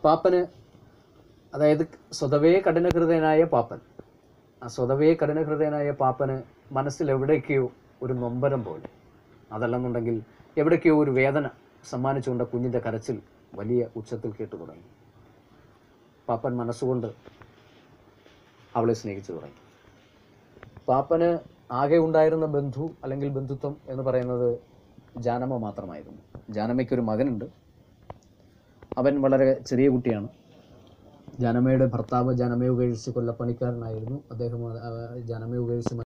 പാപ്പന് അതായത് സ്വതവേ കഠിനഹൃദയനായ പാപ്പൻ ആ സ്വതവേ കഠിനഹൃദയനായ പാപ്പന് മനസ്സിൽ എവിടേക്കോ ഒരു നൊമ്പരം പോലെ അതല്ലെന്നുണ്ടെങ്കിൽ എവിടേക്കോ ഒരു വേദന സമ്മാനിച്ചുകൊണ്ട് കുഞ്ഞിൻ്റെ കരച്ചിൽ വലിയ ഉച്ചത്തിൽ കേട്ടു തുടങ്ങി പാപ്പൻ മനസ്സുകൊണ്ട് അവളെ സ്നേഹിച്ചു തുടങ്ങി പാപ്പന് ആകെ ഉണ്ടായിരുന്ന ബന്ധു അല്ലെങ്കിൽ ബന്ധുത്വം എന്ന് പറയുന്നത് ജാനമ്മ മാത്രമായിരുന്നു ജാനമ്മയ്ക്കൊരു മകനുണ്ട് അവൻ വളരെ ചെറിയ കുട്ടിയാണ് ജാനമ്മയുടെ ഭർത്താവ് ജാനമ്മയെ ഉപേക്ഷിച്ച് കൊല്ലപ്പണിക്കാരനായിരുന്നു അദ്ദേഹം ആ, ജാനമ്മയെ ഉപേക്ഷിച്ച്